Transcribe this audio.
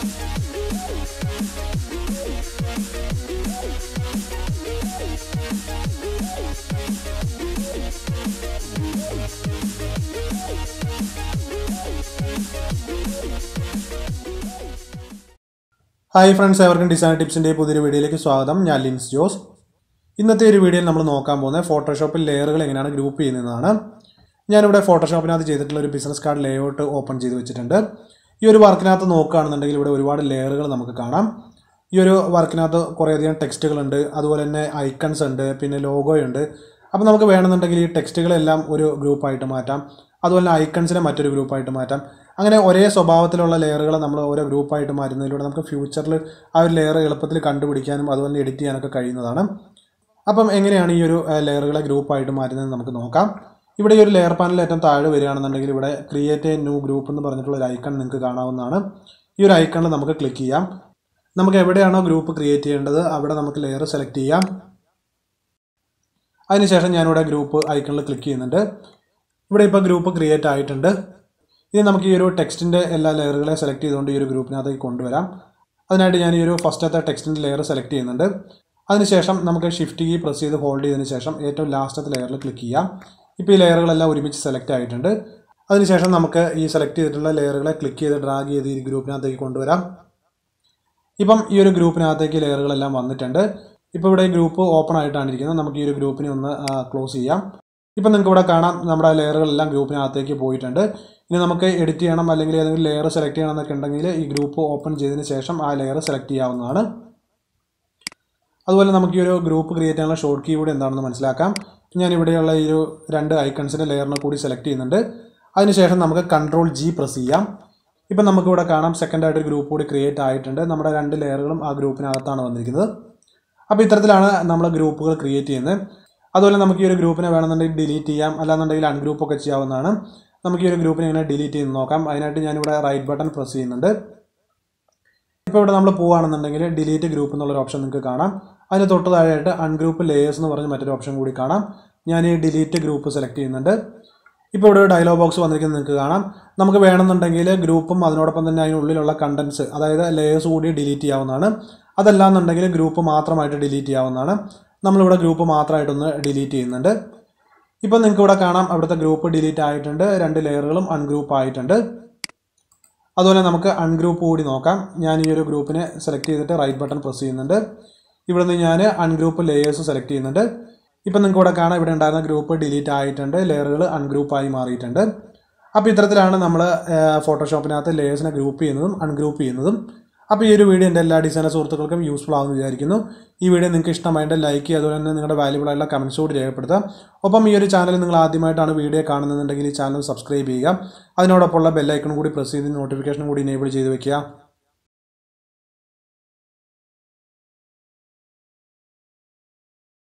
hi friends എവർക്കും design ടിപ്സിൻ്റെ പുതിയൊരു വീഡിയോയിലേക്ക് സ്വാഗതം ഞാൻ ലിൻസ് ജോസ് ഇന്നത്തെ ഒരു വീഡിയോയിൽ നമ്മൾ നോക്കാൻ പോകുന്നത് ഫോട്ടോഷോപ്പിൽ ലെയറുകൾ എങ്ങനെയാണ് ഗ്രൂപ്പ് ചെയ്യുന്നതാണ് ഞാനിവിടെ ഫോട്ടോഷോപ്പിനകത്ത് ചെയ്തിട്ടുള്ള ഒരു ബിസിനസ് കാർഡ് ലേഔട്ട് ഓപ്പൺ ചെയ്ത് വെച്ചിട്ടുണ്ട് ഈ ഒരു വർക്കിനകത്ത് നോക്കുകയാണെന്നുണ്ടെങ്കിൽ ഇവിടെ ഒരുപാട് ലെയറുകൾ നമുക്ക് കാണാം ഈ ഒരു വർക്കിനകത്ത് കുറേയധികം ടെക്സ്റ്റുകളുണ്ട് അതുപോലെ തന്നെ ഐക്കൺസ് ഉണ്ട് പിന്നെ ലോഗോയുണ്ട് അപ്പോൾ നമുക്ക് വേണമെന്നുണ്ടെങ്കിൽ ഈ ടെക്സ്റ്റുകളെല്ലാം ഒരു ഗ്രൂപ്പായിട്ട് മാറ്റാം അതുപോലെ തന്നെ ഐക്കൺസിനെ മറ്റൊരു ഗ്രൂപ്പായിട്ട് മാറ്റാം അങ്ങനെ ഒരേ സ്വഭാവത്തിലുള്ള ലെയറുകൾ നമ്മൾ ഓരോ ഗ്രൂപ്പായിട്ട് മാറ്റുന്നതിലൂടെ നമുക്ക് ഫ്യൂച്ചറിൽ ആ ഒരു ലെയർ എളുപ്പത്തിൽ കണ്ടുപിടിക്കാനും അതുപോലെ എഡിറ്റ് ചെയ്യാനൊക്കെ കഴിയുന്നതാണ് അപ്പം എങ്ങനെയാണ് ഈ ഒരു ലെയറുകളെ ഗ്രൂപ്പായിട്ട് മാറ്റുന്നത് നമുക്ക് നോക്കാം ഇവിടെ ഈ ഒരു ലെയർ പാനൽ ഏറ്റവും താഴെ വരികയാണെന്നുണ്ടെങ്കിൽ ഇവിടെ ക്രിയേറ്റ് എ ന്യൂ ഗ്രൂപ്പ് എന്ന് പറഞ്ഞിട്ടുള്ള ഒരു ഐക്കൺ നിങ്ങൾക്ക് കാണാവുന്നതാണ് ഈ ഒരു ഐക്കണിൽ നമുക്ക് ക്ലിക്ക് ചെയ്യാം നമുക്ക് എവിടെയാണോ ഗ്രൂപ്പ് ക്രിയേറ്റ് ചെയ്യേണ്ടത് അവിടെ നമുക്ക് ലെയർ സെലക്ട് ചെയ്യാം അതിനുശേഷം ഞാനിവിടെ ഗ്രൂപ്പ് ഐക്കണിൽ ക്ലിക്ക് ചെയ്യുന്നുണ്ട് ഇവിടെ ഇപ്പോൾ ഗ്രൂപ്പ് ക്രിയേറ്റ് ആയിട്ടുണ്ട് ഇനി നമുക്ക് ഈ ഒരു ടെക്സ്റ്റിൻ്റെ എല്ലാ ലെയറുകളെ സെലക്ട് ചെയ്തുകൊണ്ട് ഈ ഒരു ഗ്രൂപ്പിനകത്തേക്ക് കൊണ്ടുവരാം അതിനായിട്ട് ഞാൻ ഈ ഒരു ഫസ്റ്റത്തെ ടെക്സ്റ്റിൻ്റെ ലെയർ സെലക്ട് ചെയ്യുന്നുണ്ട് അതിനുശേഷം നമുക്ക് ഷിഫ്റ്റ് കീ പ്രസ് ചെയ്ത് ഹോൾഡ് ചെയ്തതിന് ശേഷം ഏറ്റവും ലാസ്റ്റത്തെ ലെയറിൽ ക്ലിക്ക് ചെയ്യാം ഇപ്പോൾ ഈ ലെയറുകളെല്ലാം ഒരുമിച്ച് സെലക്ട് ആയിട്ടുണ്ട് അതിനുശേഷം നമുക്ക് ഈ സെലക്ട് ചെയ്തിട്ടുള്ള ലെയറുകളെ ക്ലിക്ക് ചെയ്ത് ഡ്രാഗ് ചെയ്ത് ഈ ഗ്രൂപ്പിനകത്തേക്ക് കൊണ്ടുവരാം ഇപ്പം ഈ ഒരു ഗ്രൂപ്പിനകത്തേക്ക് ലെയറുകളെല്ലാം വന്നിട്ടുണ്ട് ഇപ്പോൾ ഇവിടെ ഗ്രൂപ്പ് ഓപ്പൺ ആയിട്ടാണ് ഇരിക്കുന്നത് നമുക്ക് ഈ ഒരു ഗ്രൂപ്പിനെ ഒന്ന് ക്ലോസ് ചെയ്യാം ഇപ്പം നിങ്ങൾക്ക് ഇവിടെ കാണാം നമ്മുടെ ലെയറുകളെല്ലാം ഗ്രൂപ്പിനകത്തേക്ക് പോയിട്ടുണ്ട് ഇനി നമുക്ക് എഡിറ്റ് ചെയ്യണം അല്ലെങ്കിൽ ഏതെങ്കിലും ലെയർ സെലക്ട് ചെയ്യണം എന്നൊക്കെ ഉണ്ടെങ്കിൽ ഈ ഗ്രൂപ്പ് ഓപ്പൺ ചെയ്തതിന് ശേഷം ആ ലെയർ സെലക്ട് ചെയ്യാവുന്നതാണ് അതുപോലെ നമുക്ക് ഈ ഒരു ഗ്രൂപ്പ് ക്രിയേറ്റ് ചെയ്യാനുള്ള ഷോർട്ട് കീ കൂടി എന്താണെന്ന് മനസ്സിലാക്കാം ഞാൻ ഇവിടെയുള്ള ഈ ഒരു രണ്ട് ഐക്കൺസിൻ്റെ ലെയറിനെ കൂടി സെലക്ട് ചെയ്യുന്നുണ്ട് അതിനുശേഷം നമുക്ക് കൺട്രോൾ ജി പ്രസ് ചെയ്യാം ഇപ്പം നമുക്കിവിടെ കാണാം സെക്കൻഡായിട്ട് ഒരു ഗ്രൂപ്പ് കൂടി ക്രിയേറ്റ് ആയിട്ടുണ്ട് നമ്മുടെ രണ്ട് ലെയറുകളും ആ ഗ്രൂപ്പിനകത്താണ് വന്നിരിക്കുന്നത് അപ്പോൾ ഇത്തരത്തിലാണ് നമ്മൾ ഗ്രൂപ്പുകൾ ക്രിയേറ്റ് ചെയ്യുന്നത് അതുപോലെ നമുക്ക് ഈ ഒരു ഗ്രൂപ്പിനെ വേണമെന്നുണ്ടെങ്കിൽ ഡിലീറ്റ് ചെയ്യാം അല്ലാന്നുണ്ടെങ്കിൽ അൺഗ്രൂപ്പ് ഒക്കെ ചെയ്യാവുന്നതാണ് നമുക്ക് ഈ ഒരു ഗ്രൂപ്പിനെ ഇങ്ങനെ ഡിലീറ്റ് ചെയ്ത് നോക്കാം അതിനായിട്ട് ഞാനിവിടെ റൈറ്റ് ബട്ടൺ പ്രസ് ചെയ്യുന്നുണ്ട് ഇപ്പോൾ ഇവിടെ നമ്മൾ പോവുകയാണെന്നുണ്ടെങ്കിൽ ഡിലീറ്റ് ഗ്രൂപ്പ് എന്നുള്ളൊരു ഓപ്ഷൻ നിങ്ങൾക്ക് കാണാം അതിന് തൊട്ട് താഴെയായിട്ട് അൺഗ്രൂപ്പ് ലേയേഴ്സ് എന്ന് പറഞ്ഞ് മറ്റൊരു ഓപ്ഷൻ കൂടി കാണാം ഞാൻ ഈ ഡിലീറ്റ് ഗ്രൂപ്പ് സെലക്ട് ചെയ്യുന്നുണ്ട് ഇപ്പോൾ ഇവിടെ ഒരു ഡയലോഗ് ബോക്സ് വന്നിരിക്കുന്നത് നിങ്ങൾക്ക് കാണാം നമുക്ക് വേണമെന്നുണ്ടെങ്കിൽ ഗ്രൂപ്പും അതിനോടൊപ്പം തന്നെ അതിനുള്ളിലുള്ള കണ്ടൻസ് അതായത് ലേയേഴ്സ് കൂടി ഡിലീറ്റ് ചെയ്യാവുന്നതാണ് അതല്ലാന്നുണ്ടെങ്കിൽ ഗ്രൂപ്പ് മാത്രമായിട്ട് ഡിലീറ്റ് ചെയ്യാവുന്നതാണ് നമ്മളിവിടെ ഗ്രൂപ്പ് മാത്രമായിട്ടൊന്ന് ഡിലീറ്റ് ചെയ്യുന്നുണ്ട് ഇപ്പം നിങ്ങൾക്ക് ഇവിടെ കാണാം അവിടുത്തെ ഗ്രൂപ്പ് ഡിലീറ്റ് ആയിട്ടുണ്ട് രണ്ട് ലെയറുകളും അൺഗ്രൂപ്പ് ആയിട്ടുണ്ട് അതുപോലെ നമുക്ക് അൺഗ്രൂപ്പ് കൂടി നോക്കാം ഞാൻ ഈ ഒരു ഗ്രൂപ്പിനെ സെലക്ട് ചെയ്തിട്ട് റൈറ്റ് ബട്ടൺ പ്രസ് ചെയ്യുന്നുണ്ട് ഇവിടെ നിന്ന് ഞാൻ അൺഗ്രൂപ്പ് ലെയേഴ്സ് സെലക്ട് ചെയ്യുന്നുണ്ട് ഇപ്പം നിങ്ങൾക്ക് ഇവിടെ കാണാം ഇവിടെ ഉണ്ടായിരുന്ന ഗ്രൂപ്പ് ഡിലീറ്റ് ആയിട്ടുണ്ട് ലെയറുകൾ അൺഗ്രൂപ്പായി മാറിയിട്ടുണ്ട് അപ്പോൾ ഇത്തരത്തിലാണ് നമ്മൾ ഫോട്ടോഷോപ്പിനകത്ത് ലേയേഴ്സിനെ ഗ്രൂപ്പ് ചെയ്യുന്നതും അൺഗ്രൂപ്പ് ചെയ്യുന്നതും അപ്പോൾ ഈ ഒരു വീഡിയോ എൻ്റെ എല്ലാ ഡിസൈനർ സുഹൃത്തുക്കൾക്കും യൂസ്ഫുൾ ആകുമെന്ന് വിചാരിക്കുന്നു ഈ വീഡിയോ നിങ്ങൾക്ക് ഇഷ്ടമായിട്ട് ലൈക്ക് ചെയ്യുക അതുപോലെ തന്നെ നിങ്ങളുടെ വാല്യുബിൾ ആയിട്ടുള്ള കമൻസ് കൂടി രേഖപ്പെടുത്താം ഒപ്പം ഈ ഒരു ചാനൽ നിങ്ങൾ ആദ്യമായിട്ടാണ് വീഡിയോ കാണുന്നതെന്നുണ്ടെങ്കിൽ ഈ ചാനൽ സബ്സ്ക്രൈബ് ചെയ്യുക അതിനോടൊപ്പമുള്ള ബെല്ലൈക്കൺ കൂടി പ്രസ് ചെയ്ത് നോട്ടിഫിക്കേഷൻ കൂടി എനേബിൾ ചെയ്ത് വെക്കുക